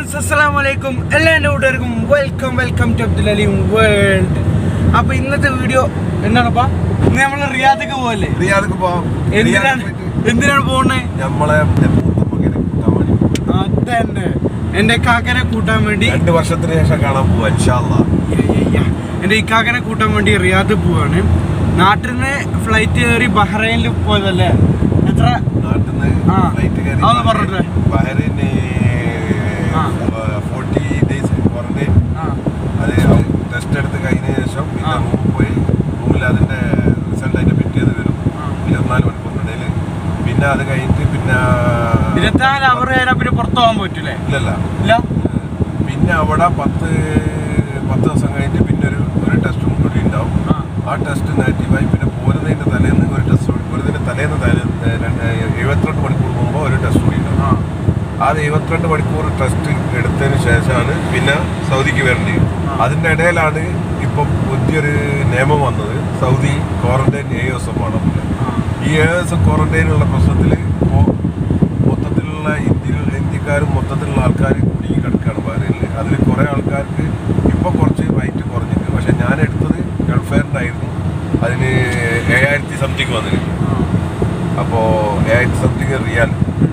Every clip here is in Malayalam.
ഗൈസ് അസ്സലാം വലൈക്കും എല്ലാ എൻ്റെ കൂട്ടുകാർക്കും welcome welcome to Abdul Aleem world അപ്പൊ ഇന്നത്തെ വീഡിയോ എന്താണപ്പാ ഇന്ന് നമ്മൾ റിയാദക്ക് പോവല്ലേ റിയാദക്ക് പോവാം എന്തിനാണ് എന്തിനാണ് പോകണേ നമ്മളെ മൂത്ത മകനെ കൂട്ടാൻ വേണ്ടി അതന്നെ എൻ്റെ കാക്കനെ കൂട്ടാൻ വേണ്ടി രണ്ട് വർഷത്തിന് ശേഷം കാണാൻ പോവാ ഇൻഷാല്ലാ എൻ്റെ ഇക്കാക്കനെ കൂട്ടാൻ വേണ്ടി റിയാദ് പോവാണ് നാട്ടിൽ നിന്ന് ഫ്ലൈറ്റ് കയറി ബഹ്റൈനിൽ പോയതല്ലേ എത്ര നാട്ടിൽ നിന്ന് ആ. ഫ്ലൈറ്റ് കയറി അതൊന്ന് പറഞ്ഞിട്ടെ. ബഹറിന് ആ. ഫോർട്ടി ഡേയ്സ് ക്വാറന്റൈൻ ആ അത് ടെസ്റ്റ് എടുത്ത് കഴിഞ്ഞ ശേഷം പിന്നെ ആ. റൂമിൽ പോയി റൂമിൽ അതിന്റെ റിസൾട്ട് അതിന്റെ പിറ്റേത് വരും ആ. ഇരുപത്തിനാല് മണിക്കൂറിനിടയിൽ പിന്നെ അത് കഴിഞ്ഞിട്ട് പിന്നെ ഇരുപത്തിനാല് അവർ കഴിഞ്ഞാൽ പിന്നെ പുറത്തു പോകാൻ പറ്റൂലേ ഇല്ലല്ല ഇല്ല പിന്നെ അവിടെ പത്ത് പത്ത് ദിവസം കഴിഞ്ഞിട്ട് പിന്നെ ഒരു ഒരു ടെസ്റ്റും കൂടി ഉണ്ടാവും ആ ആ ടെസ്റ്റ് നെഗറ്റീവായി പിന്നെ പോരുന്നതിന്റെ തലേന്ന് ഒരു ടെസ്റ്റ് പോരുന്നതിന്റെ തലേന്ന് തലേന്ന് രണ്ട് എഴുപത്തിരണ്ട് മണിക്കൂർ മുമ്പ് ഒരു ടെസ്റ്റ് കൂടി ഉണ്ടാവും ആ ആ എഴുപത്തിരണ്ട് മണിക്കൂർ ടെസ്റ്റ് എടുത്തതിന് ശേഷമാണ് പിന്നെ സൗദിക്ക് വരേണ്ടത് ആ. അതിന്റെ ഇടയിലാണ് ഇപ്പൊ പുതിയൊരു നിയമം വന്നത് സൗദി ക്വാറന്റൈൻ ഏഴ് ദിവസം വേണം ആ ഈ ഏഴ് ദിവസം ക്വാറന്റൈനുള്ള പ്രശ്നത്തിൽ ഇപ്പോൾ മൊത്തത്തിലുള്ള ഇന്ത്യയിൽ ഇന്ത്യക്കാരും മൊത്തത്തിലുള്ള ആൾക്കാർ കുടുങ്ങി കിടക്കുകയാണ് ബഹ്റൈനിൽ അതിൽ കുറേ ആൾക്കാർക്ക് ഇപ്പോൾ കുറച്ച് റേറ്റ് കുറഞ്ഞിട്ടുണ്ട് പക്ഷെ ഞാൻ എടുത്തത് ഗൾഫെയറിനായിരുന്നു അതിന് ഏഴായിരത്തി സംതിങ് വന്നിന് അപ്പോൾ ഏഴായിരത്തി സംതിങ് റിയാൽ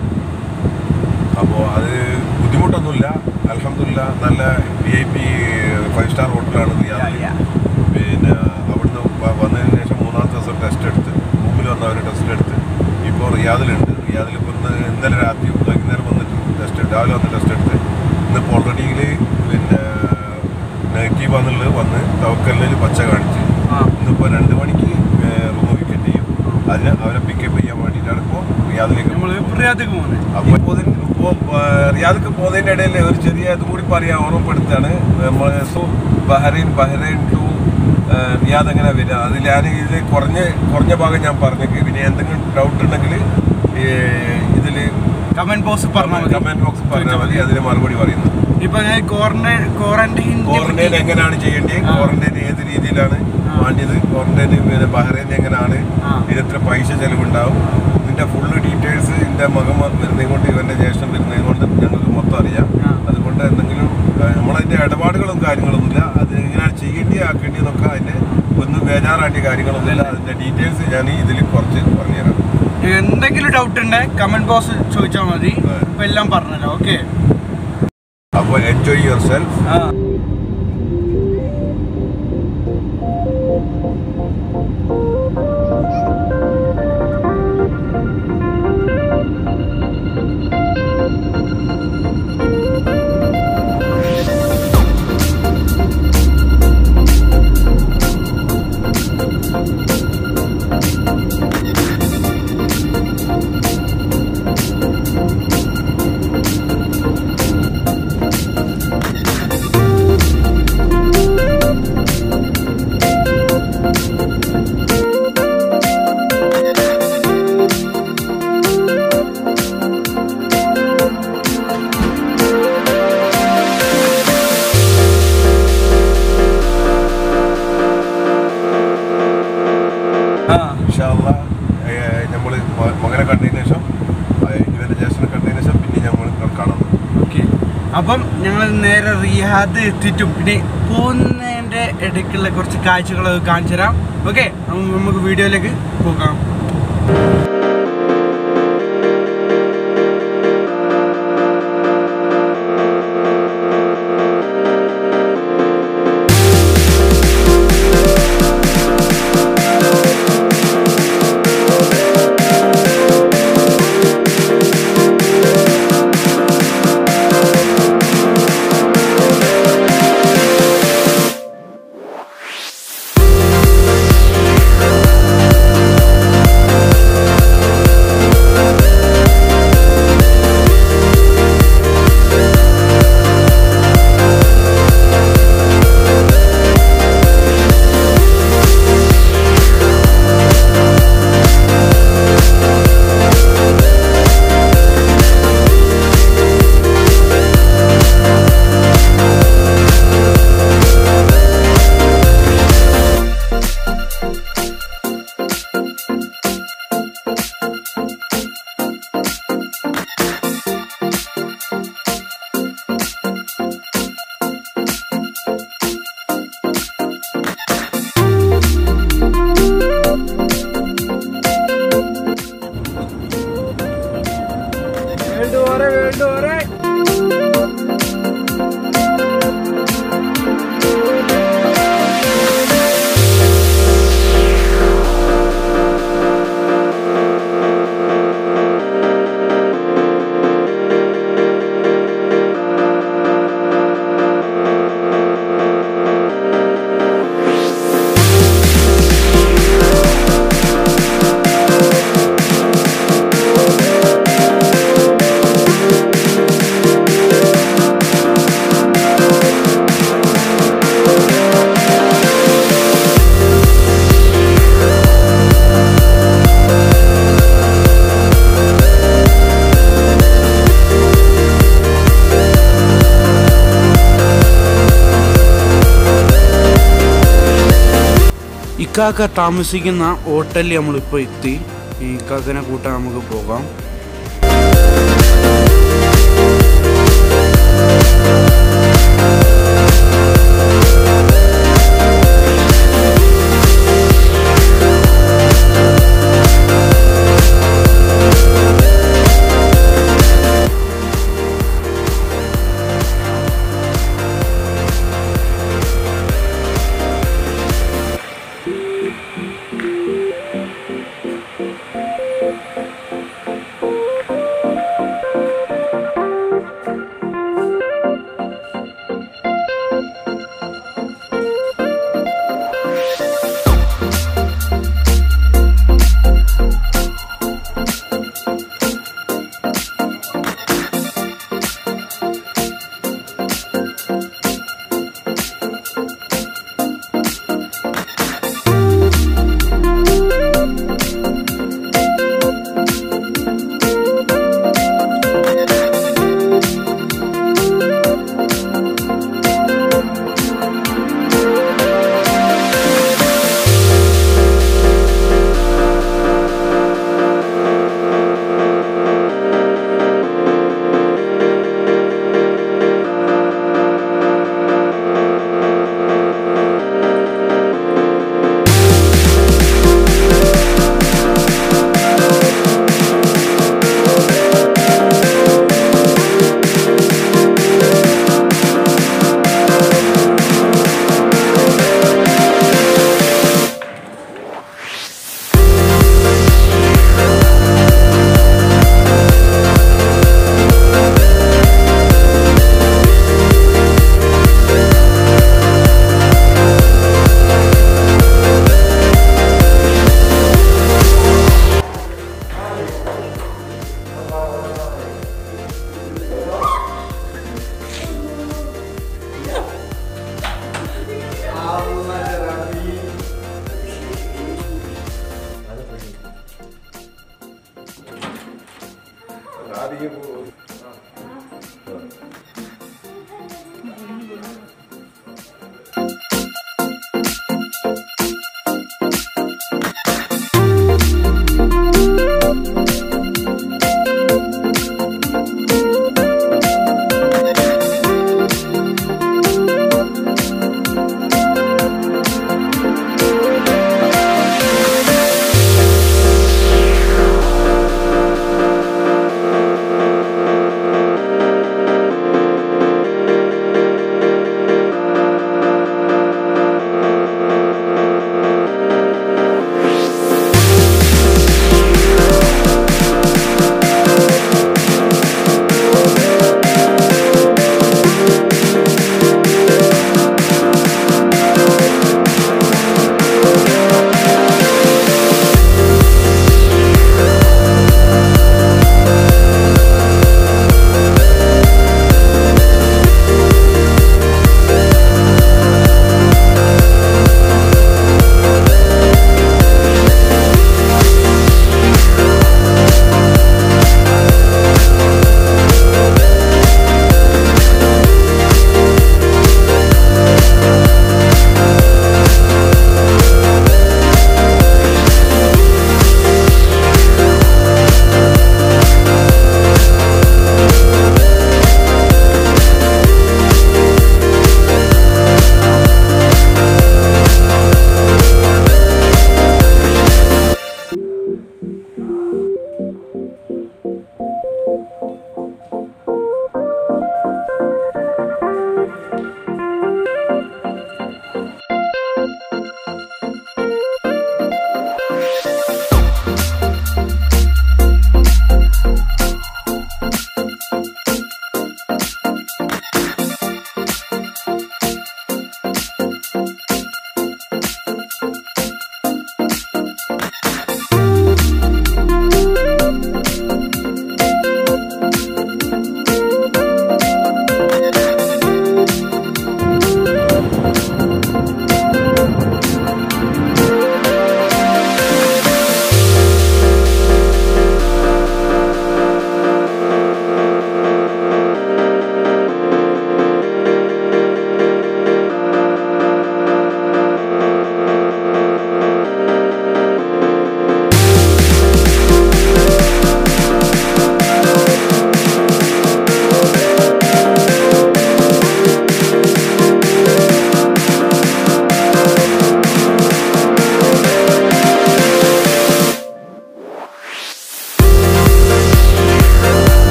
അപ്പോൾ അത് ബുദ്ധിമുട്ടൊന്നുമില്ല അലഹമില്ല നല്ല V I P five star ഹോട്ടലാണ് റിയാദിൽ പിന്നെ അവിടുന്ന് വ- വന്നതിന് ശേഷം മൂന്നാമത്തെ ദിവസം ടെസ്റ്റ് എടുത്ത് റൂമിൽ വന്ന ഒരു ടെസ്റ്റ് എടുത്ത് ഇപ്പോൾ റിയാദിലുണ്ട് റിയാദിൽ ഇപ്പോൾ ഇന്ന് ഇന്നലെ രാത്രി വൈകുന്നേരം വന്നിട്ട് ടെസ്റ്റ് രാവിലെ വന്ന് ടെസ്റ്റ് എടുത്ത് ഇന്നിപ്പോൾ ഓൾറെഡിയിൽ പിന്നെ നെഗറ്റീവ് ആണെന്നുള്ളത് വന്ന് തവക്കല്ലിൽ പച്ച കാണിച്ച് ആ ഇന്നിപ്പോൾ രണ്ട് മണിക്ക് റൂം വിക്കറ്റ് ചെയ്യും അതിന് അവരെ പിക്കപ്പ് ചെയ്യാൻ വേണ്ടിയിട്ടാണ് ഇപ്പോൾ റിയാദിലേക്ക് നമ്മള് റിയാദക്ക് പോകുന്നത് അപ്പോൾ ഇപ്പോൾ ഇപ്പോൾ റിയാദക്ക് പോകുന്നതിൻ്റെ ഇടയിൽ ഒരു ചെറിയ ഇതും കൂടി പറയാൻ ഓർമ്മപ്പെടുത്താണ് നമ്മൾ so Bahrain Bahrain to Riyadh എങ്ങനെ വരിക അതിൽ ഞാൻ ഇതിൽ കുറഞ്ഞ കുറഞ്ഞ ഭാഗം ഞാൻ പറഞ്ഞേക്ക് പിന്നെ എന്തെങ്കിലും ഡൗട്ട് ഉണ്ടെങ്കിൽ ഇതിൽ കമന്റ് ബോക്സ് പറഞ്ഞാൽ മതി കമന്റ് ബോക്സ് പറഞ്ഞാൽ മതി അതിന് മറുപടി പറയുന്നു ഇപ്പൊ ഞാൻ ക്വാറന്റൈൻ ക്വാറന്റൈൻ ക്വാറന്റൈൻ എങ്ങനെയാണ് ചെയ്യേണ്ടത് ആ. ക്വാറന്റൈൻ ഏത് രീതിയിലാണ് ആ. വേണ്ടത് ക്വാറന്റൈൻ പിന്നെ ബഹ്റൈൻ എങ്ങനെയാണ് ആ. ഇതിന് എത്ര പൈസ ചെലവുണ്ടാവും ഇതിന്റെ ഫുള്ള് ഡീറ്റെയിൽസ് ഇതിന്റെ മകൻ വരുന്നത് കൊണ്ട് ഇവന്റെ ജ്യേഷ്ഠൻ വരുന്നത് കൊണ്ട് ഞങ്ങൾക്ക് മൊത്തം അറിയാം ആ. അതുകൊണ്ട് എന്തെങ്കിലും ആ, നമ്മളതിന്റെ ഇടപാടുകളും കാര്യങ്ങളൊന്നുമില്ല അത് എങ്ങനെയാണ് ചെയ്യേണ്ടി ആക്കേണ്ടി എന്നൊക്കെ അതിന്റെ ഒന്നും ബേജാറാണ്ടിയ കാര്യങ്ങളൊന്നുമില്ല അതിന്റെ ഡീറ്റെയിൽസ് ഞാൻ ഇതിൽ കുറച്ച് പറഞ്ഞുതരാം എന്തെങ്കിലും ഡൗട്ട് ഉണ്ടെ കമന്റ് ബോക്സ് ചോദിച്ചാൽ മതി ആ. ഇപ്പൊ എല്ലാം പറഞ്ഞല്ലോ ഓക്കെ അപ്പോൾ എൻജോയ് യുവർ സെൽഫ് ഇൻഷാല്ല നമ്മൾ മകനെ കണ്ടതിന് ശേഷം ആ, ഇവന്റെ ജ്യേഷ്ഠനെ കണ്ടതിന് ശേഷം പിന്നെ ഞങ്ങൾ കാണാം ഓക്കെ അപ്പം ഞങ്ങൾ നേരെ റിയാദ് എത്തിയിട്ടും പിന്നെ പോകുന്നതിന്റെ ഇടയ്ക്കുള്ള കുറച്ച് കാഴ്ചകളൊക്കെ കാണിച്ചു തരാം ഓക്കെ നമുക്ക് വീഡിയോയിലേക്ക് പോകാം ആ ഇക്കാക്ക താമസിക്കുന്ന ഹോട്ടലിൽ നമ്മളിപ്പോൾ എത്തി ഈ ഇക്കാക്കനെ കൂട്ടാൻ നമുക്ക് പോകാം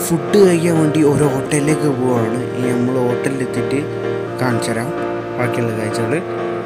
ഫുഡ് കഴിക്കാൻ വേണ്ടി ഒരു ഹോട്ടലിലേക്ക് പോവാണ് ഈ നമ്മൾ ഹോട്ടലിലെത്തിയിട്ട് കാണിച്ചു തരാം ബാക്കിയുള്ള കാഴ്ചകൾ